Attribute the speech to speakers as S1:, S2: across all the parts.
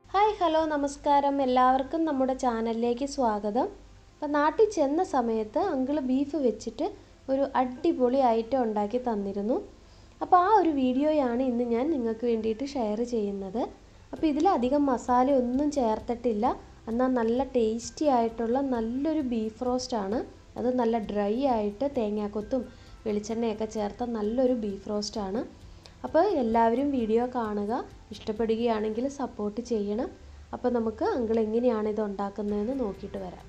S1: hi hello നമസ്കാരം എല്ലാവർക്കും നമ്മുടെ ചാനലിലേക്ക് സ്വാഗതം അപ്പം നാട്ടിൽ ചെന്ന സമയത്ത് അങ്കിള് ബീഫ് വെച്ചിട്ട് ഒരു അടിപൊളി ഐറ്റം ഉണ്ടാക്കി തന്നിരുന്നു അപ്പോൾ ആ ഒരു വീഡിയോയാണ് ഇന്ന് ഞാൻ നിങ്ങൾക്ക് വേണ്ടിയിട്ട് ഷെയർ ചെയ്യുന്നത് അപ്പോൾ ഇതിലധികം മസാല ഒന്നും ചേർത്തിട്ടില്ല എന്നാൽ നല്ല ടേസ്റ്റി ആയിട്ടുള്ള നല്ലൊരു ബീഫ് റോസ്റ്റാണ് അത് നല്ല ഡ്രൈ ആയിട്ട് തേങ്ങാക്കൊത്തും വെളിച്ചെണ്ണയൊക്കെ ചേർത്ത നല്ലൊരു ബീഫ് റോസ്റ്റാണ് അപ്പോൾ എല്ലാവരും വീഡിയോ കാണുക ഇഷ്ടപ്പെടുകയാണെങ്കിൽ സപ്പോർട്ട് ചെയ്യണം അപ്പോൾ നമുക്ക് അങ്കിൾ എങ്ങനെയാണ് ഇത് ഉണ്ടാക്കുന്നതെന്ന് നോക്കിയിട്ട് വരാം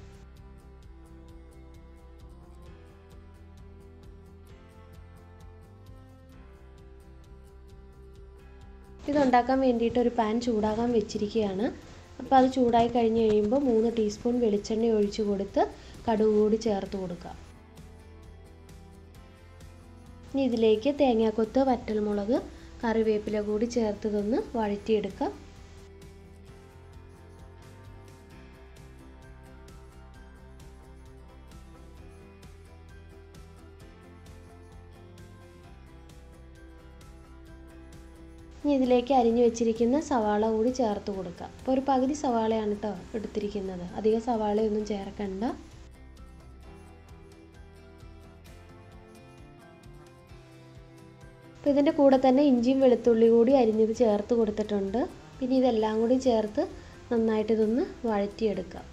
S1: ഇതുണ്ടാക്കാൻ വേണ്ടിയിട്ട് ഒരു പാൻ ചൂടാകാൻ വെച്ചിരിക്കുകയാണ് അപ്പോൾ അത് ചൂടായി കഴിഞ്ഞ് കഴിയുമ്പോൾ മൂന്ന് ടീസ്പൂൺ വെളിച്ചെണ്ണ ഒഴിച്ച് കൊടുത്ത് കടുക് കൂടി ചേർത്ത് കൊടുക്കുക ഇനി ഇതിലേക്ക് തേങ്ങാക്കൊത്ത് വറ്റൽമുളക് കറിവേപ്പില കൂടി ചേർത്തതൊന്ന് വഴറ്റിയെടുക്കാം ഇനി ഇതിലേക്ക് അരിഞ്ഞു വെച്ചിരിക്കുന്ന സവാള കൂടി ചേർത്ത് കൊടുക്കുക അപ്പോൾ ഒരു പകുതി സവാളയാണ് കേട്ടോ എടുത്തിരിക്കുന്നത് അധികം സവാളയൊന്നും ചേർക്കണ്ട അപ്പോൾ ഇതിൻ്റെ കൂടെ തന്നെ ഇഞ്ചിയും വെളുത്തുള്ളി കൂടി അരിഞ്ഞത് ചേർത്ത് കൊടുത്തിട്ടുണ്ട് പിന്നെ ഇതെല്ലാം കൂടി ചേർത്ത് നന്നായിട്ട് ഇതൊന്ന് വഴറ്റിയെടുക്കാം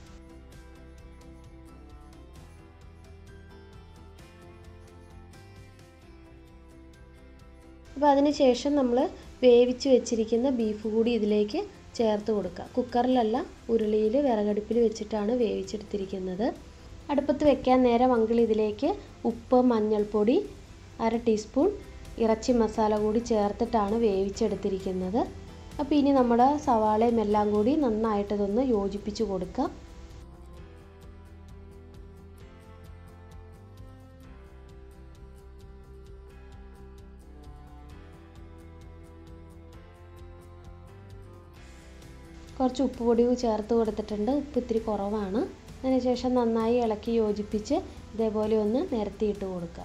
S1: അപ്പോൾ അതിന് ശേഷം നമ്മൾ വേവിച്ച് വെച്ചിരിക്കുന്ന ബീഫ് കൂടി ഇതിലേക്ക് ചേർത്ത് കൊടുക്കുക കുക്കറിലല്ല ഉരുളിയിൽ വിറകടുപ്പിൽ വെച്ചിട്ടാണ് വേവിച്ചെടുത്തിരിക്കുന്നത് അടുപ്പത്ത് വെക്കാൻ നേരം അങ്കിൾ ഇതിലേക്ക് ഉപ്പ് മഞ്ഞൾപ്പൊടി അര ടീസ്പൂൺ ഇറച്ചി മസാല കൂടി ചേർത്തിട്ടാണ് വേവിച്ചെടുത്തിരിക്കുന്നത് അപ്പോൾ ഇനി നമ്മുടെ സവാളയും എല്ലാം കൂടി നന്നായിട്ടതൊന്ന് യോജിപ്പിച്ച് കൊടുക്കുക കുറച്ച് ഉപ്പ് പൊടി ചേർത്ത് കൊടുത്തിട്ടുണ്ട് ഉപ്പ് ഇത്തിരി കുറവാണ് അതിനുശേഷം നന്നായി ഇളക്കി യോജിപ്പിച്ച് ഇതേപോലെ ഒന്ന് നിരത്തിയിട്ട് കൊടുക്കുക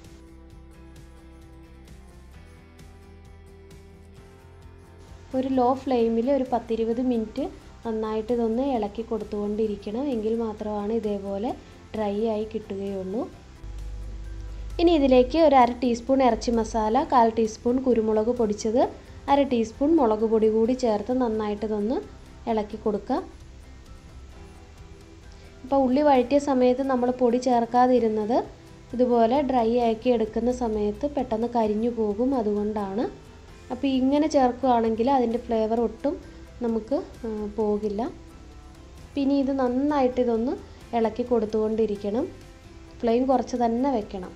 S1: ഒരു ലോ ഫ്ലെയിമിൽ ഒരു പത്തിരുപത് മിനിറ്റ് നന്നായിട്ട് ഇതൊന്ന് ഇളക്കി കൊടുത്തുകൊണ്ടിരിക്കണം എങ്കിൽ മാത്രമാണ് ഇതേപോലെ ഡ്രൈ ആയി കിട്ടുകയുള്ളൂ ഇനി ഇതിലേക്ക് ഒരു അര ടീസ്പൂൺ ഇറച്ചി മസാല കാൽ ടീസ്പൂൺ കുരുമുളക് പൊടിച്ചത് അര ടീസ്പൂൺ മുളക് പൊടി കൂടി ചേർത്ത് നന്നായിട്ട് ഇതൊന്ന് ഇളക്കി കൊടുക്കുക അപ്പോൾ ഉള്ളി വഴറ്റിയ സമയത്ത് നമ്മൾ പൊടി ചേർക്കാതിരുന്നത് ഇതുപോലെ ഡ്രൈ ആക്കി എടുക്കുന്ന സമയത്ത് പെട്ടെന്ന് കരിഞ്ഞു പോകും അതുകൊണ്ടാണ് അപ്പോൾ ഇങ്ങനെ ചേർക്കുകയാണെങ്കിൽ അതിൻ്റെ ഫ്ലേവർ ഒട്ടും നമുക്ക് പോകില്ല പിന്നെ ഇത് നന്നായിട്ട് ഇതൊന്ന് ഇളക്കി കൊടുത്തുകൊണ്ടിരിക്കണം ഫ്ലെയിം കുറച്ച് തന്നെ വെക്കണം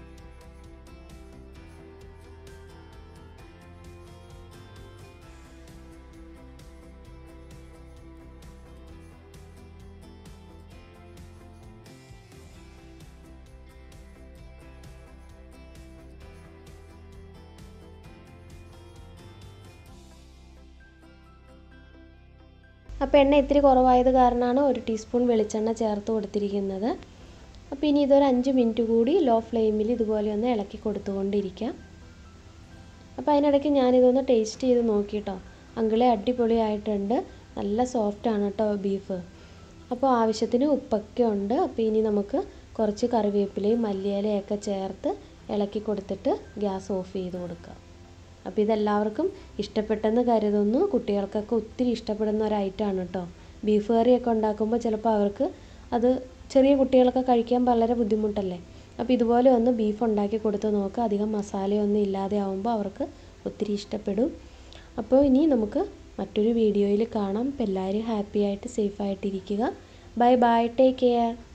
S1: അപ്പോൾ എണ്ണ ഇത്തിരി കുറവായത് കാരണമാണ് ഒരു ടീസ്പൂൺ വെളിച്ചെണ്ണ ചേർത്ത് കൊടുത്തിരിക്കുന്നത് അപ്പോൾ ഇനി ഇതൊരു അഞ്ച് മിനിറ്റ് കൂടി ലോ ഫ്ലെയിമിൽ ഇതുപോലെ ഒന്ന് ഇളക്കി കൊടുത്തുകൊണ്ടിരിക്കാം അപ്പോൾ അതിനിടയ്ക്ക് ഞാനിതൊന്ന് ടേസ്റ്റ് ചെയ്ത് നോക്കിയിട്ടോ അങ്കിളെ അടിപൊളിയായിട്ടുണ്ട് നല്ല സോഫ്റ്റാണ് കേട്ടോ ബീഫ് അപ്പോൾ ആവശ്യത്തിന് ഉപ്പൊക്കെ ഉണ്ട് അപ്പോൾ ഇനി നമുക്ക് കുറച്ച് കറിവേപ്പിലയും മല്ലിയിലയൊക്കെ ചേർത്ത് ഇളക്കി കൊടുത്തിട്ട് ഗ്യാസ് ഓഫ് ചെയ്ത് കൊടുക്കാം അപ്പോൾ ഇതെല്ലാവർക്കും ഇഷ്ടപ്പെട്ടെന്ന് കരുതുന്നു കുട്ടികൾക്കൊക്കെ ഒത്തിരി ഇഷ്ടപ്പെടുന്ന ഒരു ഐറ്റമാണ് കേട്ടോ ബീഫ് കറിയൊക്കെ ഉണ്ടാക്കുമ്പോൾ ചിലപ്പോൾ അവർക്ക് അത് ചെറിയ കുട്ടികളൊക്കെ കഴിക്കാൻ വളരെ ബുദ്ധിമുട്ടല്ലേ അപ്പോൾ ഇതുപോലെ ഒന്ന് ബീഫ് ഉണ്ടാക്കി കൊടുത്ത് നോക്കുക അധികം മസാലയൊന്നും ഇല്ലാതെ ആവുമ്പോൾ അവർക്ക് ഒത്തിരി ഇഷ്ടപ്പെടും അപ്പോൾ ഇനി നമുക്ക് മറ്റൊരു വീഡിയോയിൽ കാണാം അപ്പോൾ എല്ലാവരും ഹാപ്പി ആയിട്ട് സേഫ് ആയിട്ടിരിക്കുക ബൈ ബൈ ടേക്ക് കെയർ